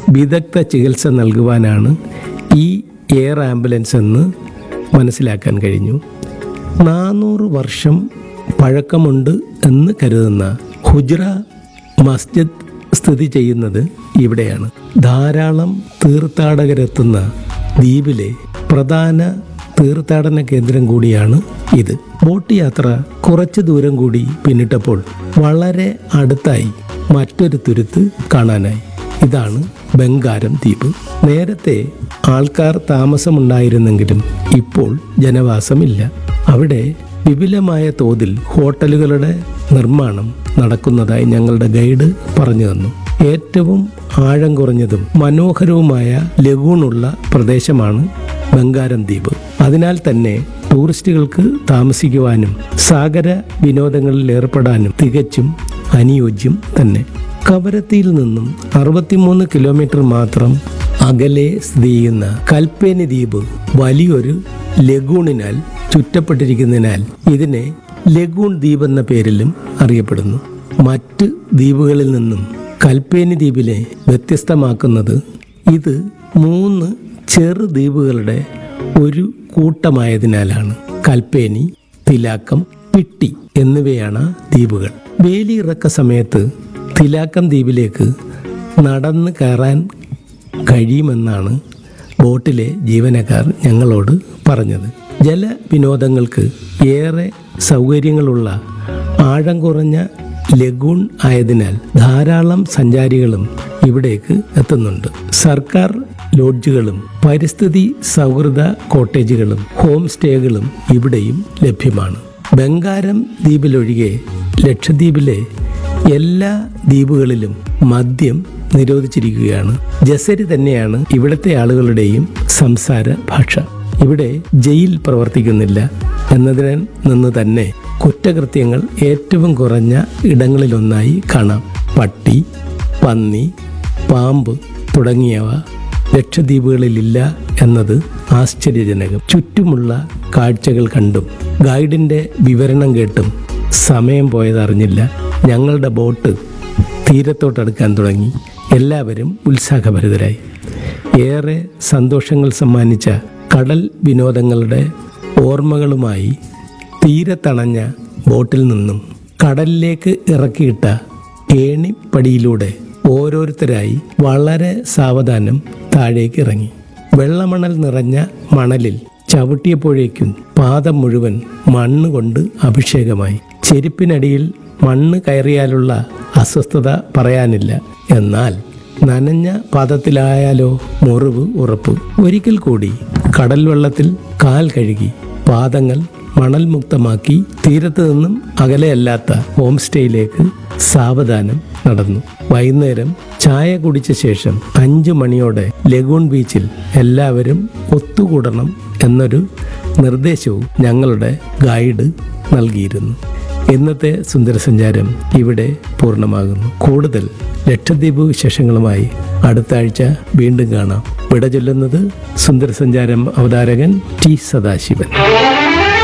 വിദഗ്ധ ചികിത്സ നൽകുവാനാണ് ഈ എയർ ആംബുലൻസ് എന്ന് മനസ്സിലാക്കാൻ കഴിഞ്ഞു നാനൂറ് വർഷം പഴക്കമുണ്ട് എന്ന് കരുതുന്ന ഹുജ്ര മസ്ജിദ് സ്ഥിതി ചെയ്യുന്നത് ഇവിടെയാണ് ധാരാളം തീർത്ഥാടകരെത്തുന്ന ദ്വീപിലെ പ്രധാന തീർത്ഥാടന കേന്ദ്രം കൂടിയാണ് ഇത് ബോട്ട് യാത്ര കുറച്ച് ദൂരം കൂടി പിന്നിട്ടപ്പോൾ വളരെ അടുത്തായി മറ്റൊരു തുരുത്ത് കാണാനായി ഇതാണ് ബംഗാരം ദ്വീപ് നേരത്തെ ആൾക്കാർ താമസമുണ്ടായിരുന്നെങ്കിലും ഇപ്പോൾ ജനവാസമില്ല അവിടെ വിപുലമായ തോതിൽ ഹോട്ടലുകളുടെ നിർമ്മാണം നടക്കുന്നതായി ഞങ്ങളുടെ ഗൈഡ് പറഞ്ഞു തന്നു ഏറ്റവും ആഴം കുറഞ്ഞതും മനോഹരവുമായ ലഗൂണുള്ള പ്രദേശമാണ് ബംഗാരം ദ്വീപ് അതിനാൽ തന്നെ ടൂറിസ്റ്റുകൾക്ക് താമസിക്കുവാനും സാഗര വിനോദങ്ങളിൽ ഏർപ്പെടാനും തികച്ചും അനുയോജ്യം തന്നെ കവരത്തിയിൽ നിന്നും അറുപത്തിമൂന്ന് കിലോമീറ്റർ മാത്രം അകലെ സ്ഥിതി ചെയ്യുന്ന കൽപ്പേനി ദ്വീപ് വലിയൊരു ലഗൂണിനാൽ ചുറ്റപ്പെട്ടിരിക്കുന്നതിനാൽ ഇതിനെ ലഗൂൺ ദ്വീപ് എന്ന പേരിലും അറിയപ്പെടുന്നു മറ്റ് ദ്വീപുകളിൽ നിന്നും കൽപ്പേനി ദ്വീപിനെ വ്യത്യസ്തമാക്കുന്നത് ഇത് മൂന്ന് ചെറു ദ്വീപുകളുടെ ഒരു കൂട്ടമായതിനാലാണ് കൽപ്പേനി തിലാക്കം പിട്ടി എന്നിവയാണ് ദ്വീപുകൾ വേലിയിറക്ക സമയത്ത് തിലാക്കം ദ്വീപിലേക്ക് നടന്ന് കയറാൻ കഴിയുമെന്നാണ് ബോട്ടിലെ ജീവനക്കാർ ഞങ്ങളോട് പറഞ്ഞത് ജലവിനോദങ്ങൾക്ക് ഏറെ സൗകര്യങ്ങളുള്ള ആഴം കുറഞ്ഞ ലഗൂൺ ആയതിനാൽ ധാരാളം സഞ്ചാരികളും ഇവിടേക്ക് എത്തുന്നുണ്ട് സർക്കാർ ലോഡ്ജുകളും പരിസ്ഥിതി സൗഹൃദ കോട്ടേജുകളും ഹോം സ്റ്റേകളും ഇവിടെയും ലഭ്യമാണ് ബംഗാരം ദ്വീപിലൊഴികെ ലക്ഷദ്വീപിലെ എല്ലാ ദ്വീപുകളിലും മദ്യം നിരോധിച്ചിരിക്കുകയാണ് ജസരി തന്നെയാണ് ഇവിടുത്തെ ആളുകളുടെയും സംസാര ഭാഷ ഇവിടെ ജയിൽ പ്രവർത്തിക്കുന്നില്ല എന്നതിൽ നിന്ന് തന്നെ കുറ്റകൃത്യങ്ങൾ ഏറ്റവും കുറഞ്ഞ ഇടങ്ങളിലൊന്നായി കാണാം പട്ടി പന്നി പാമ്പ് തുടങ്ങിയവ ലക്ഷദ്വീപുകളിലില്ല എന്നത് ആശ്ചര്യജനകം ചുറ്റുമുള്ള കാഴ്ചകൾ കണ്ടും ഗൈഡിൻ്റെ വിവരണം കേട്ടും സമയം പോയതറിഞ്ഞില്ല ഞങ്ങളുടെ ബോട്ട് തീരത്തോട്ടടുക്കാൻ തുടങ്ങി എല്ലാവരും ഉത്സാഹഭരിതരായി ഏറെ സന്തോഷങ്ങൾ സമ്മാനിച്ച കടൽ വിനോദങ്ങളുടെ ഓർമ്മകളുമായി തീരത്തണഞ്ഞ ബോട്ടിൽ നിന്നും കടലിലേക്ക് ഇറക്കിയിട്ട ഏണിപ്പടിയിലൂടെ ഓരോരുത്തരായി വളരെ സാവധാനം താഴേക്ക് ഇറങ്ങി വെള്ളമണൽ നിറഞ്ഞ മണലിൽ ചവിട്ടിയപ്പോഴേക്കും പാദം മുഴുവൻ മണ്ണ് കൊണ്ട് അഭിഷേകമായി ചെരുപ്പിനടിയിൽ മണ്ണ് കയറിയാലുള്ള അസ്വസ്ഥത പറയാനില്ല എന്നാൽ നനഞ്ഞ പാദത്തിലായാലോ മുറിവ് ഉറപ്പ് ഒരിക്കൽ കൂടി കടൽ വെള്ളത്തിൽ കാൽ കഴുകി പാദങ്ങൾ മണൽ മുക്തമാക്കി തീരത്ത് നിന്നും അകലെയല്ലാത്ത ഹോം സ്റ്റേയിലേക്ക് സാവധാനം നടന്നു വൈകുന്നേരം ചായ കുടിച്ച ശേഷം അഞ്ചു മണിയോടെ ലഗൂൺ ബീച്ചിൽ എല്ലാവരും ഒത്തുകൂടണം എന്നൊരു നിർദ്ദേശവും ഞങ്ങളുടെ ഗൈഡ് നൽകിയിരുന്നു ഇന്നത്തെ സുന്ദരസഞ്ചാരം ഇവിടെ പൂർണ്ണമാകുന്നു കൂടുതൽ ലക്ഷദ്വീപ് വിശേഷങ്ങളുമായി അടുത്ത ആഴ്ച വീണ്ടും കാണാം വിട ചൊല്ലുന്നത് സുന്ദരസഞ്ചാരം അവതാരകൻ ടി സദാശിവൻ